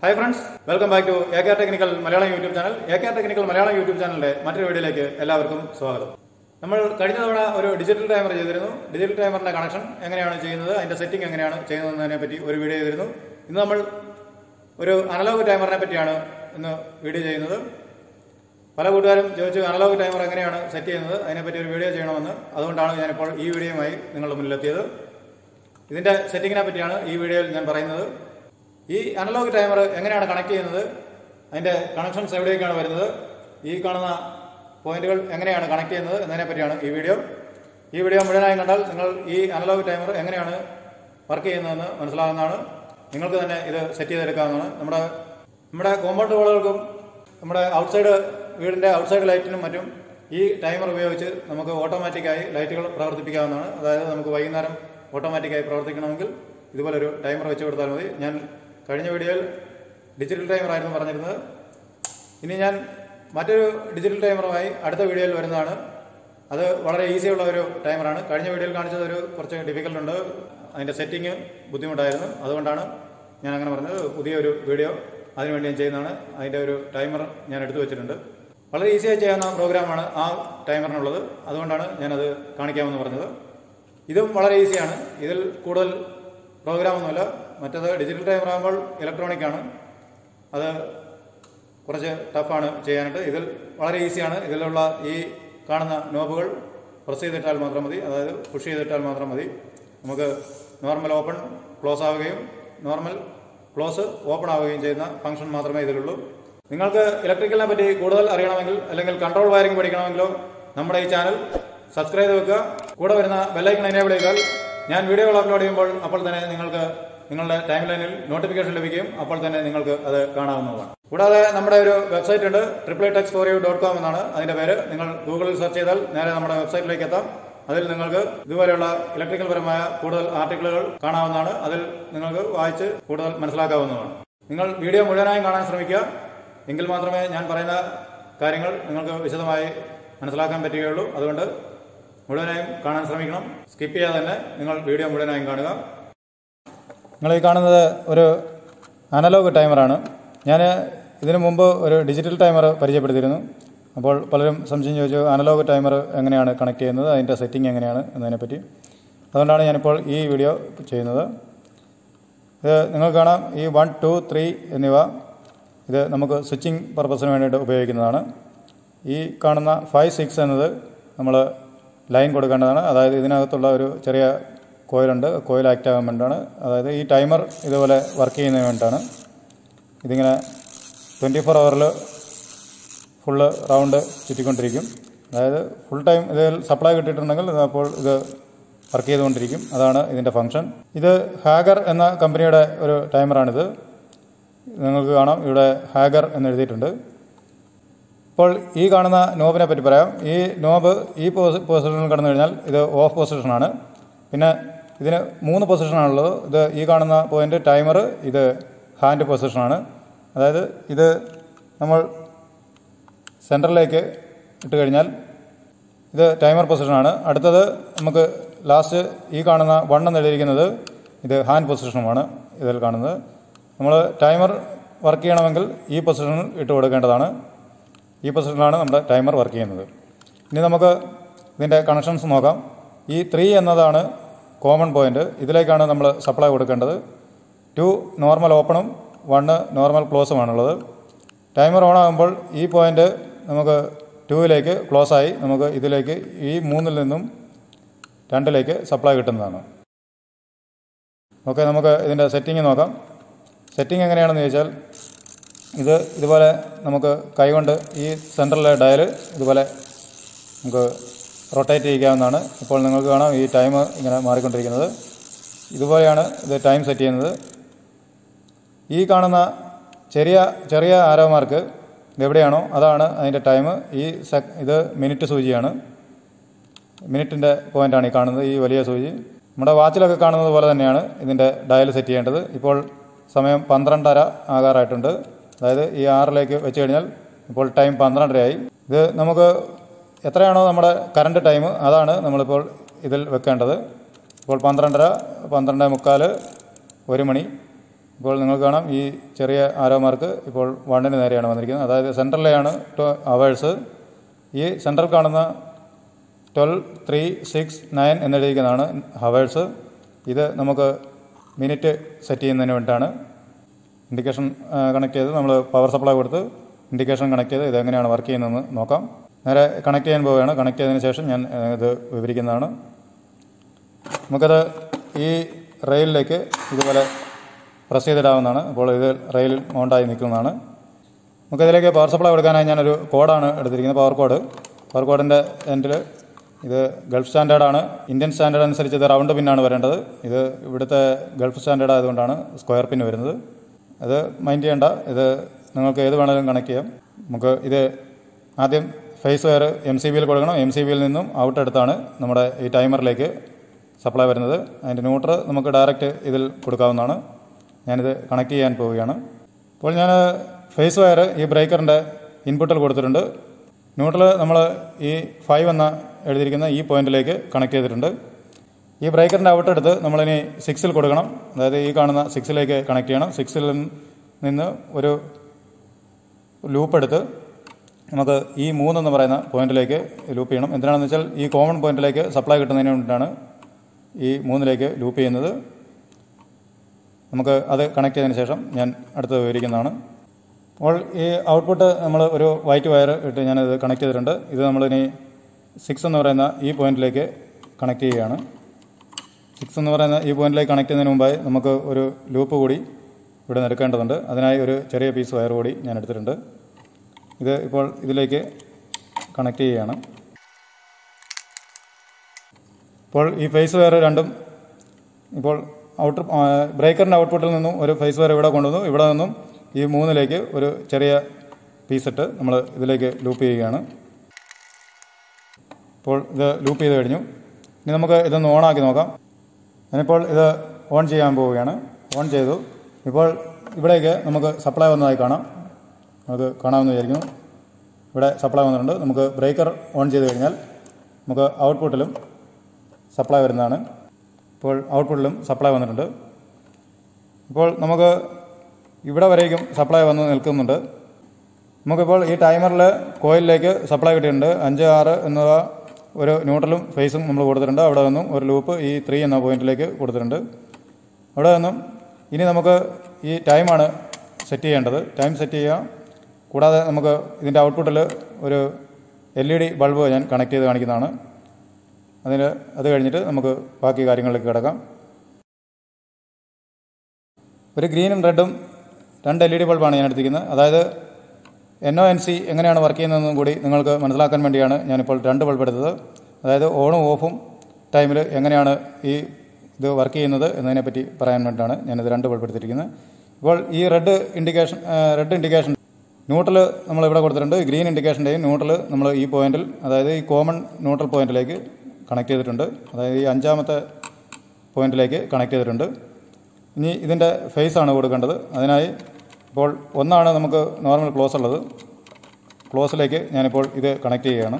hi friends welcome back to A K technical Malayalam YouTube channel A K technical Malayalam YouTube ചാനലിന്റെ മറ്റൊരു വീഡിയോയിലേക്ക് എല്ലാവർക്കും സ്വാഗതം നമ്മൾ കഴിഞ്ഞ തവണ ഒരു ഡിജിറ്റൽ ടൈമർ ചെയ്തിരുന്നു ഡിജിറ്റൽ ടൈമറിന്റെ കണക്ഷൻ എങ്ങനെയാണ് ചെയ്യുന്നത് അതിന്റെ സെറ്റിംഗ് എങ്ങനെയാണ് ചെയ്യുന്നതിനെ പറ്റി ഒരു വീഡിയോ ചെയ്തിരുന്നു ഇന്ന് നമ്മൾ ഒരു അനലോഗ് ടൈമറിനെ പറ്റിയാണ് ഇന്ന് വീഡിയോ ചെയ്യുന്നത് പല കൂട്ടുകാരും ചോദിച്ചു അനലോഗ് ടൈമർ എങ്ങനെയാണ് സെറ്റ് ചെയ്യുന്നത് അതിനെപ്പറ്റി ഒരു വീഡിയോ ചെയ്യണമെന്ന് അതുകൊണ്ടാണ് ഞാനിപ്പോൾ ഈ വീഡിയോയുമായി നിങ്ങളുടെ മുന്നിലെത്തിയത് ഇതിന്റെ സെറ്റിങ്ങിനെ പറ്റിയാണ് ഈ വീഡിയോയിൽ ഞാൻ പറയുന്നത് ഈ അനലോഗ് ടൈമർ എങ്ങനെയാണ് കണക്ട് ചെയ്യുന്നത് അതിന്റെ കണക്ഷൻസ് എവിടേക്കാണ് വരുന്നത് ഈ കാണുന്ന പോയിന്റുകൾ എങ്ങനെയാണ് കണക്ട് ചെയ്യുന്നത് എന്നതിനെ പറ്റിയാണ് ഈ വീഡിയോ ഈ വീഡിയോ മുഴുവനായും കണ്ടാൽ നിങ്ങൾ ഈ അനലോഗ് ടൈമർ എങ്ങനെയാണ് വർക്ക് ചെയ്യുന്നതെന്ന് മനസ്സിലാകുന്നതാണ് നിങ്ങൾക്ക് തന്നെ ഇത് സെറ്റ് ചെയ്തെടുക്കാവുന്നതാണ് നമ്മുടെ നമ്മുടെ കോമ്പൗണ്ട് വാളുകൾക്കും നമ്മുടെ ഔട്ട്സൈഡ് വീടിന്റെ ഔട്ട്സൈഡ് ലൈറ്റിനും മറ്റും ഈ ടൈമർ ഉപയോഗിച്ച് നമുക്ക് ഓട്ടോമാറ്റിക്കായി ലൈറ്റുകൾ പ്രവർത്തിപ്പിക്കാവുന്നതാണ് അതായത് നമുക്ക് വൈകുന്നേരം ഓട്ടോമാറ്റിക്കായി പ്രവർത്തിക്കണമെങ്കിൽ ഇതുപോലൊരു ടൈമർ വെച്ച് കൊടുത്താൽ മതി ഞാൻ കഴിഞ്ഞ വീഡിയോയിൽ ഡിജിറ്റൽ ടൈമർ ആയിരുന്നു പറഞ്ഞിരുന്നത് ഇനി ഞാൻ മറ്റൊരു ഡിജിറ്റൽ ടൈമറുമായി അടുത്ത വീഡിയോയിൽ വരുന്നതാണ് അത് വളരെ ഈസിയുള്ള ഒരു ടൈമറാണ് കഴിഞ്ഞ വീഡിയോയിൽ കാണിച്ചത് ഒരു കുറച്ച് ഡിഫിക്കൽട്ട് ഉണ്ട് അതിന്റെ സെറ്റിംഗ് ബുദ്ധിമുട്ടായിരുന്നു അതുകൊണ്ടാണ് ഞാൻ അങ്ങനെ പറഞ്ഞത് പുതിയൊരു വീഡിയോ അതിനുവേണ്ടി ഞാൻ ചെയ്യുന്നതാണ് അതിന്റെ ഒരു ടൈമർ ഞാൻ എടുത്തു വെച്ചിട്ടുണ്ട് വളരെ ഈസിയായി ചെയ്യാവുന്ന പ്രോഗ്രാമാണ് ആ ടൈമറിനുള്ളത് അതുകൊണ്ടാണ് ഞാനത് കാണിക്കാമെന്ന് പറഞ്ഞത് ഇതും വളരെ ഈസിയാണ് ഇതിൽ കൂടുതൽ പ്രോഗ്രാമൊന്നുമില്ല മറ്റത് ഡിജിറ്റൽ ടൈമർ ആകുമ്പോൾ ഇലക്ട്രോണിക് ആണ് അത് കുറച്ച് ടഫാണ് ചെയ്യാനായിട്ട് ഇതിൽ വളരെ ഈസിയാണ് ഇതിലുള്ള ഈ കാണുന്ന നോബുകൾ പ്രസ് ചെയ്തിട്ടാൽ മാത്രം മതി അതായത് പുഷ് ചെയ്തിട്ടാൽ മാത്രം മതി നമുക്ക് നോർമൽ ഓപ്പൺ ക്ലോസ് ആവുകയും നോർമൽ ക്ലോസ് ഓപ്പൺ ആവുകയും ചെയ്യുന്ന ഫംഗ്ഷൻ മാത്രമേ ഇതിലുള്ളൂ നിങ്ങൾക്ക് ഇലക്ട്രിക്കലിനെ പറ്റി കൂടുതൽ അറിയണമെങ്കിൽ അല്ലെങ്കിൽ കൺട്രോൾ വയറിംഗ് പഠിക്കണമെങ്കിലോ നമ്മുടെ ഈ ചാനൽ സബ്സ്ക്രൈബ് ചെയ്ത് വെക്കുക കൂടെ വരുന്ന ബെല്ലൈക്കൺ എനേബിൾ ചെയ്താൽ ഞാൻ വീഡിയോകൾ അപ്ലോഡ് ചെയ്യുമ്പോൾ അപ്പോൾ തന്നെ നിങ്ങൾക്ക് നിങ്ങളുടെ ടൈം ലൈനിൽ നോട്ടിഫിക്കേഷൻ ലഭിക്കും അപ്പോൾ തന്നെ നിങ്ങൾക്ക് അത് കാണാവുന്നതാണ് കൂടാതെ നമ്മുടെ ഒരു വെബ്സൈറ്റ് ഉണ്ട് triple tex four u dot com എന്നാണ് അതിന്റെ പേര് നിങ്ങൾ ഗൂഗിളിൽ സെർച്ച് ചെയ്താൽ നേരെ നമ്മുടെ വെബ്സൈറ്റിലേക്ക് എത്താം അതിൽ നിങ്ങൾക്ക് ഇതുപോലെയുള്ള ഇലക്ട്രിക്കൽ പരമായ കൂടുതൽ ആർട്ടിക്കിളുകൾ കാണാവുന്നതാണ് അതിൽ നിങ്ങൾക്ക് വായിച്ച് കൂടുതൽ മനസ്സിലാക്കാവുന്നതാണ് നിങ്ങൾ വീഡിയോ മുഴുവനായും കാണാൻ ശ്രമിക്കുക എങ്കിൽ മാത്രമേ ഞാൻ പറയുന്ന കാര്യങ്ങൾ നിങ്ങൾക്ക് വിശദമായി മനസ്സിലാക്കാൻ പറ്റുകയുള്ളൂ അതുകൊണ്ട് മുഴുവനായും കാണാൻ ശ്രമിക്കണം സ്കിപ്പ് ചെയ്യാതെ തന്നെ നിങ്ങൾ വീഡിയോ മുഴുവനായും കാണുക നിങ്ങൾ ഈ കാണുന്നത് ഒരു അനലോഗ് ടൈമറാണ് ഞാൻ ഇതിനു മുമ്പ് ഒരു ഡിജിറ്റൽ ടൈമർ പരിചയപ്പെടുത്തിയിരുന്നു അപ്പോൾ പലരും സംശയം ചോദിച്ചു അനലോഗ് ടൈമർ എങ്ങനെയാണ് കണക്ട് ചെയ്യുന്നത് അതിൻ്റെ സെറ്റിംഗ് എങ്ങനെയാണ് എന്നതിനെപ്പറ്റി അതുകൊണ്ടാണ് ഞാനിപ്പോൾ ഈ വീഡിയോ ചെയ്യുന്നത് ഇത് നിങ്ങൾക്ക് കാണാം ഈ വൺ ടു ത്രീ എന്നിവ ഇത് നമുക്ക് സ്വിച്ചിങ് പർപ്പസിന് വേണ്ടിയിട്ട് ഉപയോഗിക്കുന്നതാണ് ഈ കാണുന്ന ഫൈവ് സിക്സ് എന്നത് നമ്മൾ ലൈൻ കൊടുക്കേണ്ടതാണ് അതായത് ഇതിനകത്തുള്ള ഒരു ചെറിയ കോയിലുണ്ട് കോയിൽ ആക്റ്റ് ആകാൻ വേണ്ടിയിട്ടാണ് അതായത് ഈ ടൈമർ ഇതുപോലെ വർക്ക് ചെയ്യുന്നതിന് വേണ്ടിയിട്ടാണ് ഇതിങ്ങനെ ട്വൻറ്റി ഫോർ അവറിൽ ഫുള്ള് റൗണ്ട് ചുറ്റിക്കൊണ്ടിരിക്കും അതായത് ഫുൾ ടൈം ഇതിൽ സപ്ലൈ കിട്ടിയിട്ടുണ്ടെങ്കിൽ ഇത് അപ്പോൾ ഇത് വർക്ക് ചെയ്തുകൊണ്ടിരിക്കും അതാണ് ഇതിൻ്റെ ഫംഗ്ഷൻ ഇത് ഹാഗർ എന്ന കമ്പനിയുടെ ഒരു ടൈമറാണിത് നിങ്ങൾക്ക് കാണാം ഇവിടെ ഹാഗർ എന്ന് എഴുതിയിട്ടുണ്ട് ഇപ്പോൾ ഈ കാണുന്ന നോബിനെ പറ്റി പറയാം ഈ നോബ് ഈ പൊസിഷനിൽ കടന്നു കഴിഞ്ഞാൽ ഇത് ഓഫ് പൊസിഷനാണ് പിന്നെ ഇതിന് മൂന്ന് പൊസിഷനാണുള്ളത് ഇത് ഈ കാണുന്ന പോയിന്റ് ടൈമർ ഇത് ഹാൻഡ് പൊസിഷനാണ് അതായത് ഇത് നമ്മൾ സെൻറ്ററിലേക്ക് ഇട്ട് കഴിഞ്ഞാൽ ഇത് ടൈമർ പൊസിഷനാണ് അടുത്തത് നമുക്ക് ലാസ്റ്റ് ഈ കാണുന്ന വൺ എന്ന് എഴുതിയിരിക്കുന്നത് ഇത് ഹാൻഡ് പൊസിഷനുമാണ് ഇതിൽ കാണുന്നത് നമ്മൾ ടൈമർ വർക്ക് ചെയ്യണമെങ്കിൽ ഈ പൊസിഷനിൽ ഇട്ട് കൊടുക്കേണ്ടതാണ് ഈ പൊസിഷനിലാണ് നമ്മുടെ ടൈമർ വർക്ക് ചെയ്യുന്നത് ഇനി നമുക്ക് ഇതിൻ്റെ കണക്ഷൻസ് നോക്കാം ഈ ത്രീ എന്നതാണ് കോമൺ പോയിന്റ് ഇതിലേക്കാണ് നമ്മൾ സപ്ലൈ കൊടുക്കേണ്ടത് ടു നോർമൽ ഓപ്പണും വണ്ണ് നോർമൽ ക്ലോസുമാണുള്ളത് ടൈമർ ഓൺ ആകുമ്പോൾ ഈ പോയിന്റ് നമുക്ക് ടൂവിലേക്ക് ക്ലോസ് ആയി നമുക്ക് ഇതിലേക്ക് ഈ മൂന്നിൽ നിന്നും രണ്ടിലേക്ക് സപ്ലൈ കിട്ടുന്നതാണ് ഓക്കെ നമുക്ക് ഇതിൻ്റെ സെറ്റിംഗ് നോക്കാം സെറ്റിംഗ് എങ്ങനെയാണെന്ന് ചോദിച്ചാൽ ഇത് ഇതുപോലെ നമുക്ക് കൈകൊണ്ട് ഈ സെൻറ്ററിലെ ഡയൽ ഇതുപോലെ നമുക്ക് റൊട്ടേറ്റ് ചെയ്യിക്കാവുന്നതാണ് ഇപ്പോൾ നിങ്ങൾക്ക് കാണാം ഈ ടൈം ഇങ്ങനെ മാറിക്കൊണ്ടിരിക്കുന്നത് ഇതുപോലെയാണ് ഇത് ടൈം സെറ്റ് ചെയ്യുന്നത് ഈ കാണുന്ന ചെറിയ ചെറിയ ആരോ മാർക്ക് ഇതെവിടെയാണോ അതാണ് അതിൻ്റെ ടൈം ഈ സെക് ഇത് മിനിറ്റ് സൂചിയാണ് മിനിറ്റിൻ്റെ പോയിൻ്റാണ് ഈ കാണുന്നത് ഈ വലിയ സൂചി നമ്മുടെ വാച്ചിലൊക്കെ കാണുന്നത് പോലെ തന്നെയാണ് ഇതിൻ്റെ ഡയൽ സെറ്റ് ചെയ്യേണ്ടത് ഇപ്പോൾ സമയം പന്ത്രണ്ടര ആകാറായിട്ടുണ്ട് അതായത് ഈ ആറിലേക്ക് വെച്ച് കഴിഞ്ഞാൽ ഇപ്പോൾ ടൈം പന്ത്രണ്ടരയായി ഇത് നമുക്ക് എത്രയാണോ നമ്മുടെ കറണ്ട് ടൈം അതാണ് നമ്മളിപ്പോൾ ഇതിൽ വെക്കേണ്ടത് ഇപ്പോൾ പന്ത്രണ്ടര പന്ത്രണ്ട് മുക്കാൽ ഒരു മണി ഇപ്പോൾ നിങ്ങൾക്ക് കാണാം ഈ ചെറിയ ആരോ മാർക്ക് ഇപ്പോൾ വണ്ണിന് നേരെയാണ് വന്നിരിക്കുന്നത് അതായത് സെൻട്രലിലെയാണ് അവേഴ്സ് ഈ സെൻട്രൽ കാണുന്ന ട്വൽവ് ത്രീ സിക്സ് നയൻ എന്നെഴുതിയിരിക്കുന്നതാണ് ഹവേഴ്സ് ഇത് നമുക്ക് മിനിറ്റ് സെറ്റ് ചെയ്യുന്നതിന് വേണ്ടിയിട്ടാണ് ഇൻഡിക്കേഷൻ കണക്ട് ചെയ്ത് നമ്മൾ പവർ സപ്ലൈ കൊടുത്ത് ഇൻഡിക്കേഷൻ കണക്ട് ചെയ്ത് ഇത് എങ്ങനെയാണ് വർക്ക് ചെയ്യുന്നതെന്ന് നോക്കാം നേരെ കണക്ട് ചെയ്യാൻ പോവുകയാണ് കണക്ട് ചെയ്തതിന് ശേഷം ഞാൻ ഏഹ്, ഇത് വിവരിക്കുന്നതാണ് നമുക്കത് ഈ റെയിലിലേക്ക് ഇതുപോലെ പ്രസ് ചെയ്തിടാവുന്നതാണ് അപ്പോൾ ഇത് റെയിലിൽ മൗണ്ടായി നിൽക്കുന്നതാണ് നമുക്കതിലേക്ക് പവർ സപ്ലൈ കൊടുക്കാനായി ഞാനൊരു കോഡാണ് എടുത്തിരിക്കുന്നത് പവർ കോഡ് പവർ കോഡിൻ്റെ എൻഡിൽ ഇത് ഗൾഫ് സ്റ്റാൻഡേർഡാണ് ഇന്ത്യൻ സ്റ്റാൻഡേർഡ് അനുസരിച്ച് ഇത് റൗണ്ട് പിന്നാണ് വരേണ്ടത് ഇത് ഇവിടുത്തെ ഗൾഫ് സ്റ്റാൻഡേർഡ് ആയതുകൊണ്ടാണ് സ്ക്വയർ പിൻ വരുന്നത് അത് മൈൻഡ് ചെയ്യേണ്ട ഇത് നിങ്ങൾക്ക് ഏത് വേണമെങ്കിലും കണക്ട് ചെയ്യാം നമുക്ക് ഇത് ആദ്യം ഫേസ് വയർ എം സി ബിയിൽ കൊടുക്കണം എം സി ബിയിൽ നിന്നും ഔട്ട് എടുത്താണ് നമ്മുടെ ഈ ടൈമറിലേക്ക് സപ്ലൈ വരുന്നത് അതിൻ്റെ ന്യൂട്രൽ നമുക്ക് ഡയറക്റ്റ് ഇതിൽ കൊടുക്കാവുന്നതാണ് ഞാനിത് കണക്ട് ചെയ്യാൻ പോവുകയാണ് അപ്പോൾ ഞാൻ ഫേസ് വയർ ഈ ബ്രേക്കറിൻ്റെ ഇൻപുട്ടിൽ കൊടുത്തിട്ടുണ്ട് ന്യൂട്രൽ നമ്മൾ ഈ ഫൈവ് എന്ന എഴുതിയിരിക്കുന്ന ഈ പോയിന്റിലേക്ക് കണക്ട് ചെയ്തിട്ടുണ്ട് ഈ ബ്രേക്കറിൻ്റെ ഔട്ട് എടുത്ത് നമ്മളിനി സിക്സിൽ കൊടുക്കണം അതായത് ഈ കാണുന്ന സിക്സിലേക്ക് കണക്ട് ചെയ്യണം സിക്സിൽ നിന്ന് ഒരു ലൂപ്പ് എടുത്ത് നമുക്ക് ഈ മൂന്നെന്ന് പറയുന്ന പോയിന്റിലേക്ക് ലൂപ്പ് ചെയ്യണം എന്തിനാണെന്ന് വെച്ചാൽ ഈ കോമൺ പോയിന്റിലേക്ക് സപ്ലൈ കിട്ടുന്നതിന് വേണ്ടിയിട്ടാണ് ഈ മൂന്നിലേക്ക് ലൂപ്പ് ചെയ്യുന്നത് നമുക്ക് അത് കണക്ട് ചെയ്തതിന് ശേഷം ഞാൻ അടുത്ത് വിവരിക്കുന്നതാണ് അപ്പോൾ ഈ ഔട്ട്പുട്ട് നമ്മൾ ഒരു വൈറ്റ് വയർ ഇട്ട് ഞാനത് കണക്ട് ചെയ്തിട്ടുണ്ട് ഇത് നമ്മളിനി സിക്സ് എന്ന് പറയുന്ന ഈ പോയിന്റിലേക്ക് കണക്ട് ചെയ്യുകയാണ് സിക്സ് എന്ന് പറയുന്ന ഈ പോയിന്റിലേക്ക് കണക്ട് ചെയ്യുന്നതിന് മുമ്പായി നമുക്ക് ഒരു ലൂപ്പ് കൂടി ഇവിടെ നിന്ന് എടുക്കേണ്ടതുണ്ട് അതിനായി ഒരു ചെറിയ പീസ് വയർ കൂടി ഞാൻ എടുത്തിട്ടുണ്ട് ഇത് ഇപ്പോൾ ഇതിലേക്ക് കണക്ട് ചെയ്യുകയാണ് ഇപ്പോൾ ഈ ഫേസ് വയർ രണ്ടും ഇപ്പോൾ ഔട്ടർ ബ്രേക്കറിൻ്റെ ഔട്ട്പുട്ടിൽ നിന്നും ഒരു ഫേസ് വയർ ഇവിടെ കൊണ്ടുവന്നു ഇവിടെ നിന്നും ഈ മൂന്നിലേക്ക് ഒരു ചെറിയ പീസ് ഇട്ട് നമ്മൾ ഇതിലേക്ക് ലൂപ്പ് ചെയ്യുകയാണ് ഇപ്പോൾ ഇത് ലൂപ്പ് ചെയ്ത് കഴിഞ്ഞു ഇനി നമുക്ക് ഇതൊന്ന് ഓണാക്കി നോക്കാം ഞാനിപ്പോൾ ഇത് ഓൺ ചെയ്യാൻ പോവുകയാണ് ഓൺ ചെയ്തു ഇപ്പോൾ ഇവിടേക്ക് നമുക്ക് സപ്ലൈ വന്നതായി കാണാം നമുക്ക് കാണാമെന്ന് വിചാരിക്കുന്നു ഇവിടെ സപ്ലൈ വന്നിട്ടുണ്ട് നമുക്ക് ബ്രേക്കർ ഓൺ ചെയ്ത് കഴിഞ്ഞാൽ നമുക്ക് ഔട്ട്പുട്ടിലും സപ്ലൈ വരുന്നതാണ് ഇപ്പോൾ ഔട്ട്പുട്ടിലും സപ്ലൈ വന്നിട്ടുണ്ട് ഇപ്പോൾ നമുക്ക് ഇവിടെ വരേക്കും സപ്ലൈ വന്ന് നിൽക്കുന്നുണ്ട് നമുക്കിപ്പോൾ ഈ ടൈമറിൽ കോയിലിലേക്ക് സപ്ലൈ കിട്ടിയിട്ടുണ്ട് അഞ്ച് ആറ് എന്നിവ ഒരു ന്യൂട്രലും ഫേസും നമ്മൾ കൊടുത്തിട്ടുണ്ട് അവിടെ നിന്നും ഒരു ലൂപ്പ് ഈ ത്രീ എന്ന പോയിന്റിലേക്ക് കൊടുത്തിട്ടുണ്ട് അവിടെ നിന്നും ഇനി നമുക്ക് ഈ ടൈമാണ് സെറ്റ് ചെയ്യേണ്ടത് ടൈം സെറ്റ് ചെയ്യുക കൂടാതെ നമുക്ക് ഇതിൻ്റെ ഔട്ട്പുട്ടിൽ ഒരു എൽ ഇ ഡി ബൾബ് ഞാൻ കണക്ട് ചെയ്ത് കാണിക്കുന്നതാണ് അതിന് അത് കഴിഞ്ഞിട്ട് നമുക്ക് ബാക്കി കാര്യങ്ങളിലേക്ക് കിടക്കാം ഒരു ഗ്രീനും റെഡും രണ്ട് എൽ ഇ ഡി ബൾബാണ് ഞാൻ എടുത്തിരിക്കുന്നത് അതായത് എൻ ഒ എൻ സി എങ്ങനെയാണ് വർക്ക് ചെയ്യുന്നതെന്നും കൂടി നിങ്ങൾക്ക് മനസ്സിലാക്കാൻ വേണ്ടിയാണ് ഞാനിപ്പോൾ രണ്ട് ബൾബ് എടുത്തത് അതായത് ഓണും ഓഫും ടൈമിൽ എങ്ങനെയാണ് ഈ ഇത് വർക്ക് ചെയ്യുന്നത് എന്നതിനെപ്പറ്റി പറയാൻ വേണ്ടിയിട്ടാണ് ഞാനിത് രണ്ട് ബൾബ് എടുത്തിരിക്കുന്നത് ഇപ്പോൾ ഈ red indication red indication neutral നമ്മൾ ഇവിടെ കൊടുത്തിട്ടുണ്ട് ഗ്രീൻ ഇൻഡിക്കേഷൻ്റെയും ന്യൂട്രൽ നമ്മൾ ഈ പോയിന്റിൽ അതായത് ഈ കോമൺ ന്യൂട്രൽ പോയിന്റിലേക്ക് കണക്ട് ചെയ്തിട്ടുണ്ട് അതായത് ഈ അഞ്ചാമത്തെ പോയിന്റിലേക്ക് കണക്ട് ചെയ്തിട്ടുണ്ട് ഇനി ഇതിൻ്റെ ഫേസ് ആണ് കൊടുക്കേണ്ടത് അതിനായി ഇപ്പോൾ ഒന്നാണ് നമുക്ക് നോർമൽ ക്ലോസ് ഉള്ളത് ക്ലോസിലേക്ക് ഞാനിപ്പോൾ ഇത് കണക്ട് ചെയ്യുകയാണ്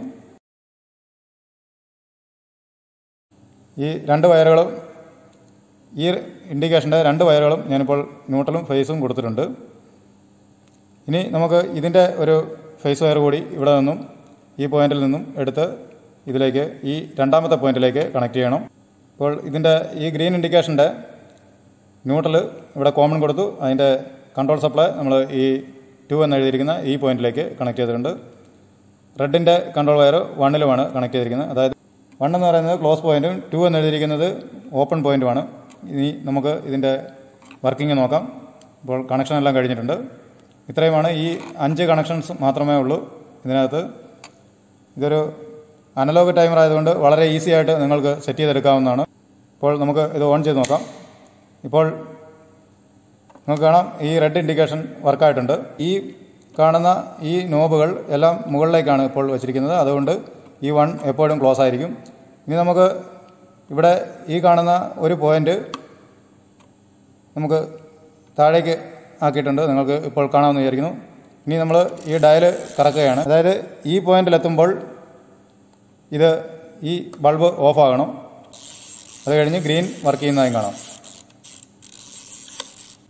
ഈ രണ്ട് വയറുകളും ഈ ഇൻഡിക്കേഷൻ്റെ രണ്ട് വയറുകളും ഞാനിപ്പോൾ ന്യൂട്രലും ഫേസും കൊടുത്തിട്ടുണ്ട് ഇനി നമുക്ക് ഇതിൻ്റെ ഒരു ഫേസ് വയർ കൂടി ഇവിടെ നിന്നും ഈ പോയിന്റിൽ നിന്നും എടുത്ത് ഇതിലേക്ക് ഈ രണ്ടാമത്തെ പോയിന്റിലേക്ക് കണക്ട് ചെയ്യണം ഇപ്പോൾ ഇതിൻ്റെ ഈ ഗ്രീൻ ഇൻഡിക്കേഷൻ്റെ ന്യൂട്രൽ ഇവിടെ കോമൺ കൊടുത്തു അതിൻ്റെ കൺട്രോൾ സപ്ലൈ നമ്മൾ ഈ ടു എന്ന് എഴുതിയിരിക്കുന്ന ഈ പോയിന്റിലേക്ക് കണക്ട് ചെയ്തിട്ടുണ്ട് റെഡിൻ്റെ കൺട്രോൾ വയർ വണ്ണിലുമാണ് കണക്ട് ചെയ്തിരിക്കുന്നത് അതായത് വൺ എന്ന് പറയുന്നത് ക്ലോസ് പോയിന്റും ടു എന്ന് എഴുതിയിരിക്കുന്നത് ഓപ്പൺ പോയിന്റുമാണ് ഇനി നമുക്ക് ഇതിൻ്റെ വർക്കിംഗ് നോക്കാം ഇപ്പോൾ കണക്ഷൻ എല്ലാം കഴിഞ്ഞിട്ടുണ്ട് ഇത്രയുമാണ് ഈ അഞ്ച് കണക്ഷൻസ് മാത്രമേ ഉള്ളൂ ഇതിനകത്ത് ഇതൊരു അനലോഗ് ടൈമർ ആയതുകൊണ്ട് വളരെ ഈസി ആയിട്ട് നിങ്ങൾക്ക് സെറ്റ് ചെയ്തെടുക്കാവുന്നതാണ് ഇപ്പോൾ നമുക്ക് ഇത് ഓൺ ചെയ്ത് നോക്കാം ഇപ്പോൾ നമുക്ക് കാണാം ഈ റെഡ് ഇൻഡിക്കേഷൻ വർക്കായിട്ടുണ്ട് ഈ കാണുന്ന ഈ നോബുകൾ എല്ലാം മുകളിലേക്കാണ് ഇപ്പോൾ വെച്ചിരിക്കുന്നത് അതുകൊണ്ട് ഈ വൺ എപ്പോഴും ക്ലോസ് ആയിരിക്കും ഇനി നമുക്ക് ഇവിടെ ഈ കാണുന്ന ഒരു പോയിന്റ് നമുക്ക് താഴേക്ക് ആക്കിയിട്ടുണ്ട് നിങ്ങൾക്ക് ഇപ്പോൾ കാണാമെന്ന് വിചാരിക്കുന്നു ഇനി നമ്മൾ ഈ ഡയൽ കറക്കുകയാണ് അതായത് ഈ പോയിന്റിലെത്തുമ്പോൾ ഇത് ഈ ബൾബ് ഓഫാകണം അത് കഴിഞ്ഞ് ഗ്രീൻ വർക്ക് ചെയ്യുന്നതായും കാണാം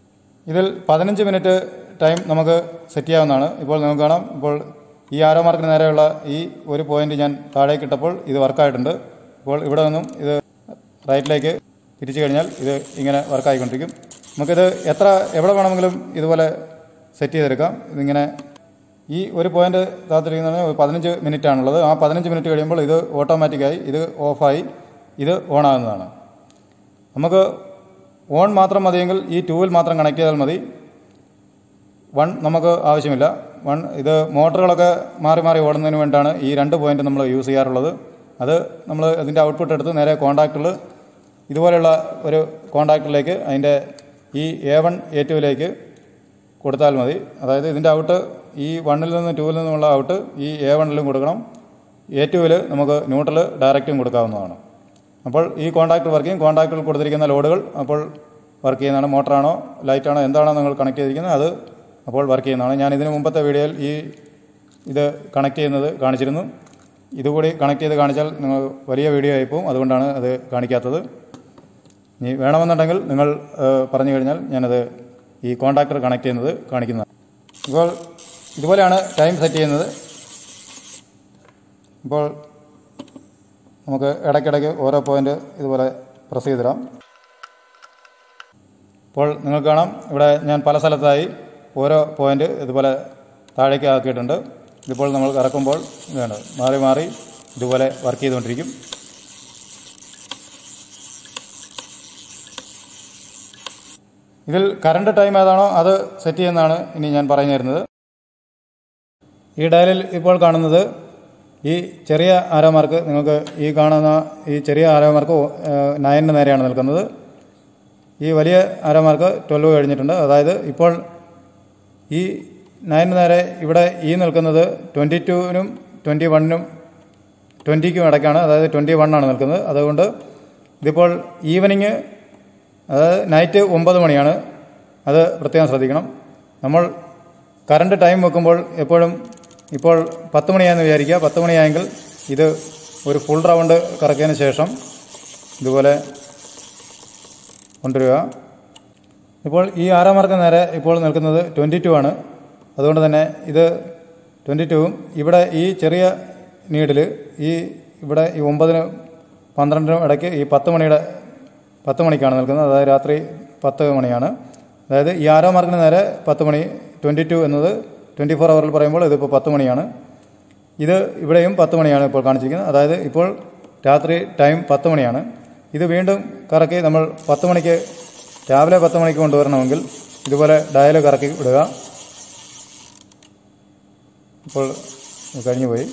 ഇതിൽ പതിനഞ്ച് മിനിറ്റ് ടൈം നമുക്ക് സെറ്റ് ചെയ്യാവുന്നതാണ് ഇപ്പോൾ നിങ്ങൾക്ക് കാണാം ഇപ്പോൾ ഈ ആരോ മാർക്കിന് നേരെയുള്ള ഈ ഒരു പോയിന്റ് ഞാൻ താഴേക്ക് ഇട്ടപ്പോൾ ഇത് വർക്കായിട്ടുണ്ട് ഇപ്പോൾ ഇവിടെ നിന്നും ഇത് റൈറ്റിലേക്ക് തിരിച്ചു കഴിഞ്ഞാൽ ഇത് ഇങ്ങനെ വർക്കായിക്കൊണ്ടിരിക്കും നമുക്കിത് എത്ര എവിടെ വേണമെങ്കിലും ഇതുപോലെ സെറ്റ് ചെയ്തെടുക്കാം ഇതിങ്ങനെ ഈ ഒരു പോയിന്റ് കാത്തിരിക്കുന്നതിന് ഒരു പതിനഞ്ച് മിനിറ്റ് ആണുള്ളത് ആ പതിനഞ്ച് മിനിറ്റ് കഴിയുമ്പോൾ ഇത് ഓട്ടോമാറ്റിക്കായി ഇത് ഓഫായി ഇത് ഓൺ ആകുന്നതാണ് നമുക്ക് ഓൺ മാത്രം മതിയെങ്കിൽ ഈ ടൂവിൽ മാത്രം കണക്ട് ചെയ്താൽ മതി വൺ നമുക്ക് ആവശ്യമില്ല വൺ ഇത് മോട്ടറുകളൊക്കെ മാറി മാറി ഓടുന്നതിന് വേണ്ടിയാണ് ഈ രണ്ട് പോയിന്റ് നമ്മൾ യൂസ് ചെയ്യാറുള്ളത് അത് നമ്മൾ ഇതിൻ്റെ ഔട്ട്പുട്ട് എടുത്ത് നേരെ കോണ്ടാക്റ്റിൽ ഇതുപോലെയുള്ള ഒരു കോണ്ടാക്റ്റിലേക്ക് അതിൻ്റെ ഈ എ വൺ എ ടുവിലേക്ക് കൊടുത്താൽ മതി അതായത് ഇതിൻ്റെ ഔട്ട് ഈ വണ്ണിൽ നിന്ന് ടൂവിൽ നിന്നുമുള്ള ഔട്ട് ഈ എ വണ്ണിലും കൊടുക്കണം എ ടുവിൽ നമുക്ക് ന്യൂട്രൽ ഡയറക്റ്റും കൊടുക്കാവുന്നതാണ് അപ്പോൾ ഈ കോൺടാക്ട് വർക്ക് ചെയ്യും കോൺടാക്റ്റിൽ കൊടുത്തിരിക്കുന്ന ലോഡുകൾ അപ്പോൾ വർക്ക് ചെയ്യുന്നതാണ് മോട്ടറാണോ ലൈറ്റാണോ എന്താണോ നിങ്ങൾ കണക്ട് ചെയ്തിരിക്കുന്നത് അത് അപ്പോൾ വർക്ക് ചെയ്യുന്നതാണ് ഞാൻ ഇതിന് മുമ്പത്തെ വീഡിയോയിൽ ഈ ഇത് കണക്ട് ചെയ്യുന്നത് കാണിച്ചിരുന്നു ഇതുകൂടി കണക്ട് ചെയ്ത് കാണിച്ചാൽ നിങ്ങൾ വലിയ വീഡിയോ ആയിപ്പോവും അതുകൊണ്ടാണ് അത് കാണിക്കാത്തത് ഇനി വേണമെന്നുണ്ടെങ്കിൽ നിങ്ങൾ ഏഹ്, പറഞ്ഞു കഴിഞ്ഞാൽ ഞാനത് ഈ കോൺടാക്ടർ കണക്ട് ചെയ്യുന്നത് കാണിക്കുന്നതാണ് ഇപ്പോൾ ഇതുപോലെയാണ് ടൈം സെറ്റ് ചെയ്യുന്നത് ഇപ്പോൾ നമുക്ക് ഇടയ്ക്കിടയ്ക്ക് ഓരോ പോയിന്റ് ഇതുപോലെ പ്രസ് ചെയ്തിടാം ഇപ്പോൾ നിങ്ങൾക്ക് കാണാം ഇവിടെ ഞാൻ പല സ്ഥലത്തായി ഓരോ പോയിന്റ് ഇതുപോലെ താഴേക്ക് ആക്കിയിട്ടുണ്ട് ഇതിപ്പോൾ നമ്മൾ കറക്കുമ്പോൾ ഇതാണ് മാറി മാറി ഇതുപോലെ വർക്ക് ചെയ്തുകൊണ്ടിരിക്കും ഇതിൽ കറണ്ട് ടൈം ഏതാണോ അത് സെറ്റ് ചെയ്യുന്നതാണ് ഇനി ഞാൻ പറഞ്ഞു തരുന്നത് ഈ ഡയലിൽ ഇപ്പോൾ കാണുന്നത് ഈ ചെറിയ ആരോ മാർക്ക് നിങ്ങൾക്ക് ഈ കാണുന്ന ഈ ചെറിയ ആരോ മാർക്ക് നയനിന് നേരെയാണ് നിൽക്കുന്നത് ഈ വലിയ ആരോ മാർക്ക് ട്വൽവ് കഴിഞ്ഞിട്ടുണ്ട് അതായത് ഇപ്പോൾ ഈ നയനിന് നേരെ ഇവിടെ ഈ നിൽക്കുന്നത് ട്വൻറ്റി ടുവിനും ട്വൻറ്റി വണ്ണിനും ട്വൻറ്റിക്കും ഇടയ്ക്കാണ് അതായത് ട്വൻറ്റി ആണ് നിൽക്കുന്നത് അതുകൊണ്ട് ഇതിപ്പോൾ ഈവനിങ് അതായത് നൈറ്റ് ഒമ്പത് മണിയാണ് അത് പ്രത്യേകം ശ്രദ്ധിക്കണം നമ്മൾ കറണ്ട് ടൈം വെക്കുമ്പോൾ എപ്പോഴും ഇപ്പോൾ പത്ത് മണിയായെന്ന് വിചാരിക്കുക പത്ത് മണിയായെങ്കിൽ ഇത് ഒരു ഫുൾ റൗണ്ട് കറക്കിയതിന് ശേഷം ഇതുപോലെ കൊണ്ടുവരിക ഇപ്പോൾ ഈ ആറാം മാർക്ക് നേരെ ഇപ്പോൾ നിൽക്കുന്നത് ട്വൻറ്റി ടു ആണ് അതുകൊണ്ട് തന്നെ ഇത് ട്വൻറ്റി ടുവും ഇവിടെ ഈ ചെറിയ നീഡിൽ ഈ ഇവിടെ ഈ ഒമ്പതിന് പന്ത്രണ്ടിനും ഇടയ്ക്ക് ഈ പത്ത് മണിയുടെ പത്ത് മണിക്കാണ് നിൽക്കുന്നത് അതായത് രാത്രി പത്ത് മണിയാണ് അതായത് ഈ ആരോ മാർക്കിന് നേരെ പത്ത് മണി ട്വൻറ്റി ടു എന്നത് ട്വൻറ്റി ഫോർ അവറിൽ പറയുമ്പോൾ ഇതിപ്പോൾ പത്ത് മണിയാണ് ഇത് ഇവിടെയും പത്ത് മണിയാണ് ഇപ്പോൾ കാണിച്ചിരിക്കുന്നത് അതായത് ഇപ്പോൾ രാത്രി ടൈം പത്ത് മണിയാണ് ഇത് വീണ്ടും കറക്കി നമ്മൾ പത്ത് മണിക്ക് രാവിലെ പത്ത് മണിക്ക് കൊണ്ടുവരണമെങ്കിൽ ഇതുപോലെ ഡയൽ കറക്കി വിടുക ഇപ്പോൾ ഇത് കഴിഞ്ഞു പോയി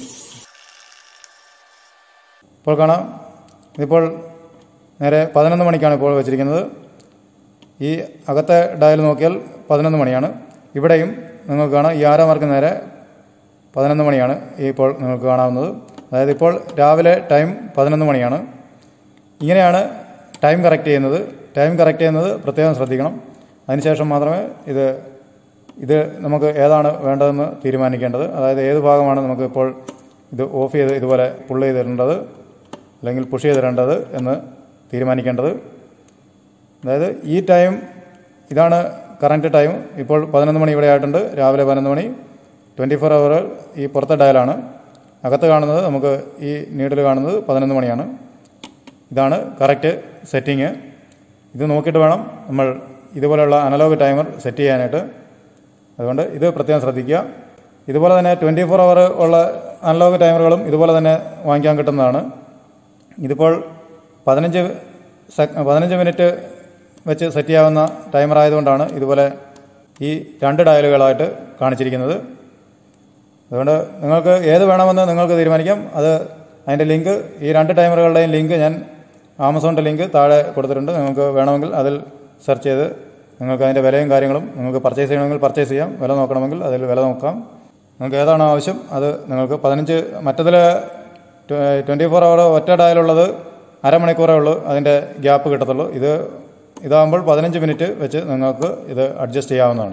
ഇപ്പോൾ കാണാം ഇതിപ്പോൾ നേരെ പതിനൊന്ന് മണിക്കാണ് ഇപ്പോൾ വെച്ചിരിക്കുന്നത് ഈ അകത്തെ ഡയൽ നോക്കിയാൽ പതിനൊന്ന് മണിയാണ് ഇവിടെയും നിങ്ങൾക്ക് കാണാം ഈ ആറാം മാർക്ക് നേരെ പതിനൊന്ന് മണിയാണ് ഈ ഇപ്പോൾ നിങ്ങൾക്ക് കാണാവുന്നത് അതായത് ഇപ്പോൾ രാവിലെ ടൈം പതിനൊന്ന് മണിയാണ് ഇങ്ങനെയാണ് ടൈം കറക്റ്റ് ചെയ്യുന്നത് ടൈം കറക്റ്റ് ചെയ്യുന്നത് പ്രത്യേകം ശ്രദ്ധിക്കണം അതിനുശേഷം മാത്രമേ ഇത് ഇത് നമുക്ക് ഏതാണ് വേണ്ടതെന്ന് തീരുമാനിക്കേണ്ടത് അതായത് ഏത് ഭാഗമാണ് നമുക്ക് ഇപ്പോൾ ഇത് ഓഫ് ചെയ്ത് ഇതുപോലെ പുള്ള് ചെയ്തിടേണ്ടത് അല്ലെങ്കിൽ പുഷ് ചെയ്തിടേണ്ടത് എന്ന് തീരുമാനിക്കേണ്ടത് അതായത് ഈ ടൈം ഇതാണ് കറണ്ട് ടൈം ഇപ്പോൾ പതിനൊന്ന് മണി ഇവിടെ ആയിട്ടുണ്ട് രാവിലെ പതിനൊന്ന് മണി ട്വൻറ്റി ഫോർ അവർ ഈ പുറത്തെ ഡയലാണ് അകത്ത് കാണുന്നത് നമുക്ക് ഈ നീഡിൽ കാണുന്നത് പതിനൊന്ന് മണിയാണ് ഇതാണ് കറക്റ്റ് സെറ്റിങ് ഇത് നോക്കിയിട്ട് വേണം നമ്മൾ ഇതുപോലെയുള്ള അനലോഗ് ടൈമർ സെറ്റ് ചെയ്യാനായിട്ട് അതുകൊണ്ട് ഇത് പ്രത്യേകം ശ്രദ്ധിക്കുക ഇതുപോലെ തന്നെ ട്വൻറ്റി ഫോർ അവർ ഉള്ള അനലോഗ് ടൈമറുകളും ഇതുപോലെ തന്നെ വാങ്ങിക്കാൻ കിട്ടുന്നതാണ് ഇതിപ്പോൾ പതിനഞ്ച് സെക് പതിനഞ്ച് മിനിറ്റ് വെച്ച് സെറ്റ് ചെയ്യാവുന്ന ടൈമർ ആയതുകൊണ്ടാണ് ഇതുപോലെ ഈ രണ്ട് ഡയലുകളായിട്ട് കാണിച്ചിരിക്കുന്നത് അതുകൊണ്ട് നിങ്ങൾക്ക് ഏത് വേണമെന്ന് നിങ്ങൾക്ക് തീരുമാനിക്കാം അത് അതിൻ്റെ ലിങ്ക് ഈ രണ്ട് ടൈമറുകളുടെയും ലിങ്ക് ഞാൻ ആമസോണിൻ്റെ ലിങ്ക് താഴെ കൊടുത്തിട്ടുണ്ട് നിങ്ങൾക്ക് വേണമെങ്കിൽ അതിൽ സെർച്ച് ചെയ്ത് നിങ്ങൾക്ക് അതിൻ്റെ വിലയും കാര്യങ്ങളും നിങ്ങൾക്ക് പർച്ചേസ് ചെയ്യണമെങ്കിൽ പർച്ചേസ് ചെയ്യാം വില നോക്കണമെങ്കിൽ അതിൽ വില നോക്കാം നിങ്ങൾക്ക് ഏതാണോ ആവശ്യം അത് നിങ്ങൾക്ക് പതിനഞ്ച് മറ്റതിൽ ട്വൻറ്റി ഫോർ അവർ ഒറ്റ ഡയലുള്ളത് അരമണിക്കൂറേ ഉള്ളൂ അതിൻ്റെ ഗ്യാപ്പ് കിട്ടത്തുള്ളൂ ഇത് ഇതാകുമ്പോൾ പതിനഞ്ച് മിനിറ്റ് വെച്ച് നിങ്ങൾക്ക് ഇത് അഡ്ജസ്റ്റ് ചെയ്യാവുന്നതാണ്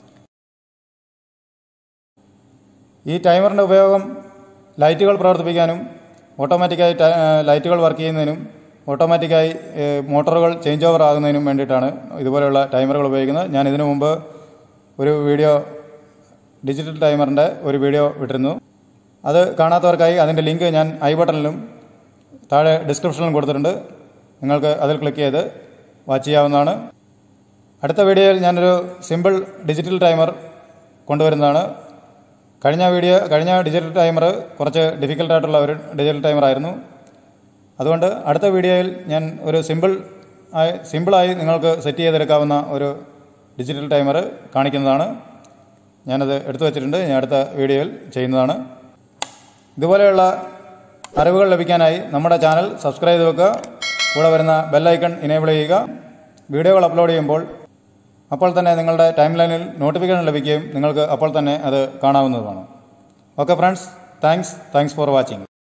ഈ ടൈമറിൻ്റെ ഉപയോഗം ലൈറ്റുകൾ പ്രവർത്തിപ്പിക്കാനും ഓട്ടോമാറ്റിക്കായി ട- ലൈറ്റുകൾ വർക്ക് ചെയ്യുന്നതിനും ഓട്ടോമാറ്റിക്കായി ഏഹ്, മോട്ടോറുകൾ ചേഞ്ച് ഓവർ ആകുന്നതിനും വേണ്ടിയിട്ടാണ് ഇതുപോലെയുള്ള ടൈമറുകൾ ഉപയോഗിക്കുന്നത് ഞാൻ ഇതിനു മുമ്പ് ഒരു വീഡിയോ ഡിജിറ്റൽ ടൈമറിൻ്റെ ഒരു വീഡിയോ വിട്ടിരുന്നു അത് കാണാത്തവർക്കായി അതിൻ്റെ ലിങ്ക് ഞാൻ ഐ ബട്ടണിലും താഴെ ഡിസ്ക്രിപ്ഷനിലും കൊടുത്തിട്ടുണ്ട് നിങ്ങൾക്ക് അതിൽ ക്ലിക്ക് ചെയ്ത് വാച്ച് ചെയ്യാവുന്നതാണ് അടുത്ത വീഡിയോയിൽ ഞാനൊരു സിമ്പിൾ ഡിജിറ്റൽ ടൈമർ കൊണ്ടുവരുന്നതാണ് കഴിഞ്ഞ വീഡിയോ കഴിഞ്ഞ ഡിജിറ്റൽ ടൈമർ കുറച്ച് ഡിഫിക്കൽട്ടായിട്ടുള്ള ഒരു ഡിജിറ്റൽ ടൈമർ ആയിരുന്നു അതുകൊണ്ട് അടുത്ത വീഡിയോയിൽ ഞാൻ ഒരു സിമ്പിൾ ആയി സിമ്പിളായി നിങ്ങൾക്ക് സെറ്റ് ചെയ്തെടുക്കാവുന്ന ഒരു ഡിജിറ്റൽ ടൈമർ കാണിക്കുന്നതാണ് ഞാനത് എടുത്തു വച്ചിട്ടുണ്ട് ഞാൻ അടുത്ത വീഡിയോയിൽ ചെയ്യുന്നതാണ് ഇതുപോലെയുള്ള അറിവുകൾ ലഭിക്കാനായി നമ്മുടെ ചാനൽ സബ്സ്ക്രൈബ് ചെയ്ത് വെക്കുക കൂടെ വരുന്ന ബെല്ലൈക്കൺ ഇനേബിൾ ചെയ്യുക വീഡിയോകൾ അപ്ലോഡ് ചെയ്യുമ്പോൾ അപ്പോൾ തന്നെ നിങ്ങളുടെ ടൈം ലൈനിൽ നോട്ടിഫിക്കേഷൻ ലഭിക്കുകയും നിങ്ങൾക്ക് അപ്പോൾ തന്നെ അത് കാണാവുന്നതുമാണ് okay friends thanks thanks for watching